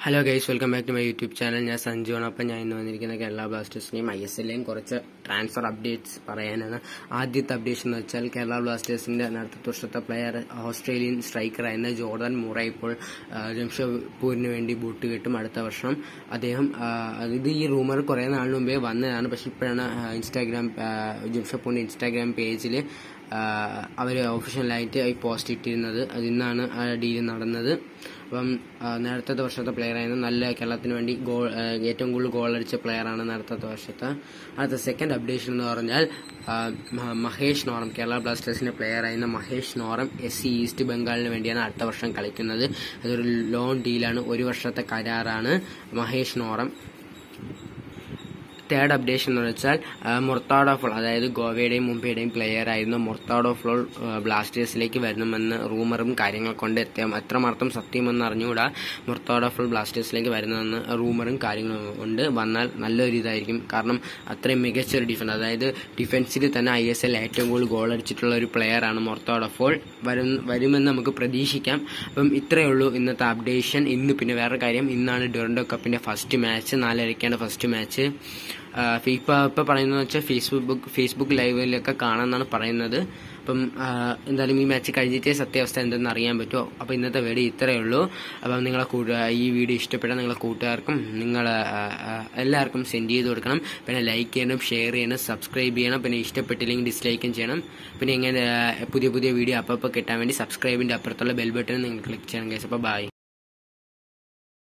hello guys welcome back to my YouTube channel ഞാൻ സഞ്ജുവാണ് അപ്പം ഞാൻ ഇന്ന് വന്നിരിക്കുന്ന കേരള ബ്ലാസ്റ്റേഴ്സിനെയും ഐ എസ് എല്ലിനെയും കുറച്ച് ട്രാൻസ്ഫർ അപ്ഡേറ്റ്സ് പറയാനാണ് ആദ്യത്തെ അപ്ഡേഷൻ എന്ന് വെച്ചാൽ കേരള ബ്ലാസ്റ്റേഴ്സിന്റെ നേരത്തെ വർഷത്തെ പ്ലെയർ ഓസ്ട്രേലിയൻ സ്ട്രൈക്കറായിരുന്ന ജോർഡൻ മുറ ഇപ്പോൾ ആ, ജംഷഡ്പൂരിന് വേണ്ടി ബൂട്ട് കിട്ടും അടുത്ത വർഷം അദ്ദേഹം ആ, ഇത് ഈ റൂമർ കുറേ നാളിന് മുമ്പേ വന്നതാണ് പക്ഷെ ഇപ്പോഴാണ് ആ, ഇൻസ്റ്റാഗ്രാം ആ, ജംഷഡ്പൂരിന്റെ ഇൻസ്റ്റാഗ്രാം പേജിൽ അവർ ഒഫീഷ്യലായിട്ട് ഈ പോസ്റ്റ് ഇട്ടിരുന്നത് അത് ഇന്നാണ് ആ ഡീൽ നടന്നത് അപ്പം ആ, നേരത്തെ വർഷത്തെ പ്ലെയർ ആയിരുന്നു നല്ല കേരളത്തിന് വേണ്ടി ഗോൾ ആ, ഏറ്റവും കൂടുതൽ ഗോൾ അടിച്ച പ്ലെയറാണ് നേരത്തെ വർഷത്തെ അടുത്ത സെക്കൻഡ് അപ്ഡേഷൻ എന്ന് പറഞ്ഞാൽ ആ, മ- മഹേഷ് നോറം കേരള ബ്ലാസ്റ്റേഴ്സിന്റെ പ്ലെയർ ആയിരുന്ന Mahesh Naorem S C East ബംഗാളിന് വേണ്ടിയാണ് അടുത്ത വർഷം കളിക്കുന്നത് അതൊരു ലോൺ ഡീലാണ് ഒരു വർഷത്തെ കരാറാണ് മഹേഷ് നോറം തേർഡ് അപ്ഡേഷൻ എന്ന് വെച്ചാൽ മൊർത്താഡോ ഫ്ലോൾ അതായത് ഗോവയുടെയും മുംബൈയുടെയും പ്ലെയർ ആയിരുന്ന മൊർത്താഡോ ഫ്ലോൾ ബ്ലാസ്റ്റേഴ്സിലേക്ക് വരുന്നുമെന്ന് റൂമറും കാര്യങ്ങൾ കൊണ്ട് എത്തിയാൽ എത്രമാത്രം സത്യമെന്ന് അറിഞ്ഞുകൂടാ മൊർത്താഡോ ഫ്ലോൾ ബ്ലാസ്റ്റേഴ്സിലേക്ക് വരുന്നതെന്ന് റൂമറും കാര്യങ്ങളും ഉണ്ട് വന്നാൽ നല്ലൊരു ഇതായിരിക്കും കാരണം അത്രയും മികച്ച ഒരു ഡിഫൻസ് അതായത് ഡിഫൻസിൽ തന്നെ ഐ എസ് എൽ ഏറ്റവും കൂടുതൽ ഗോൾ അടിച്ചിട്ടുള്ള ഒരു പ്ലെയറാണ് മൊർത്താഡോ ഫോൾ വരും വരുമെന്ന് നമുക്ക് പ്രതീക്ഷിക്കാം അപ്പം ഇത്രയേ ഉള്ളൂ ഇന്നത്തെ അപ്ഡേഷൻ ഇന്ന് പിന്നെ വേറെ കാര്യം ഇന്നാണ് ഡൊറൻഡോ കപ്പിന്റെ ഫസ്റ്റ് മാച്ച് നാലരയ്ക്കാണ് ഫസ്റ്റ് മാച്ച് ഫീഫ ഇപ്പൊ പറയുന്നത് വെച്ചാൽ ഫേസ്ബുക്ക് ഫേസ്ബുക്ക് ലൈവിലൊക്കെ കാണാമെന്നാണ് പറയുന്നത് അപ്പം ആ, എന്തായാലും ഈ മാച്ച് കഴിഞ്ഞിട്ടേ സത്യാവസ്ഥ എന്തെന്ന് അറിയാൻ പറ്റുമോ അപ്പോൾ ഇന്നത്തെ വീഡിയോ ഇത്രയേ ഉള്ളൂ അപ്പം നിങ്ങളെ കൂട്ട ഈ വീഡിയോ ഇഷ്ടപ്പെട്ട നിങ്ങളെ കൂട്ടുകാർക്കും നിങ്ങൾ എല്ലാവർക്കും സെൻഡ് ചെയ്ത് കൊടുക്കണം പിന്നെ ലൈക്ക് ചെയ്യണം ഷെയർ ചെയ്യണം സബ്സ്ക്രൈബ് ചെയ്യണം പിന്നെ ഇഷ്ടപ്പെട്ടില്ലെങ്കിൽ ഡിസ്ലൈക്കും ചെയ്യണം പിന്നെ ഇങ്ങനെ ആ, പുതിയ പുതിയ വീഡിയോ അപ്പോൾ കിട്ടാൻ വേണ്ടി സബ്സ്ക്രൈബിൻ്റെ അപ്പുറത്തുള്ള ബെൽ ബട്ടൺ നിങ്ങൾ ക്ലിക്ക് ചെയ്യണം കേസ് അപ്പോൾ ബൈ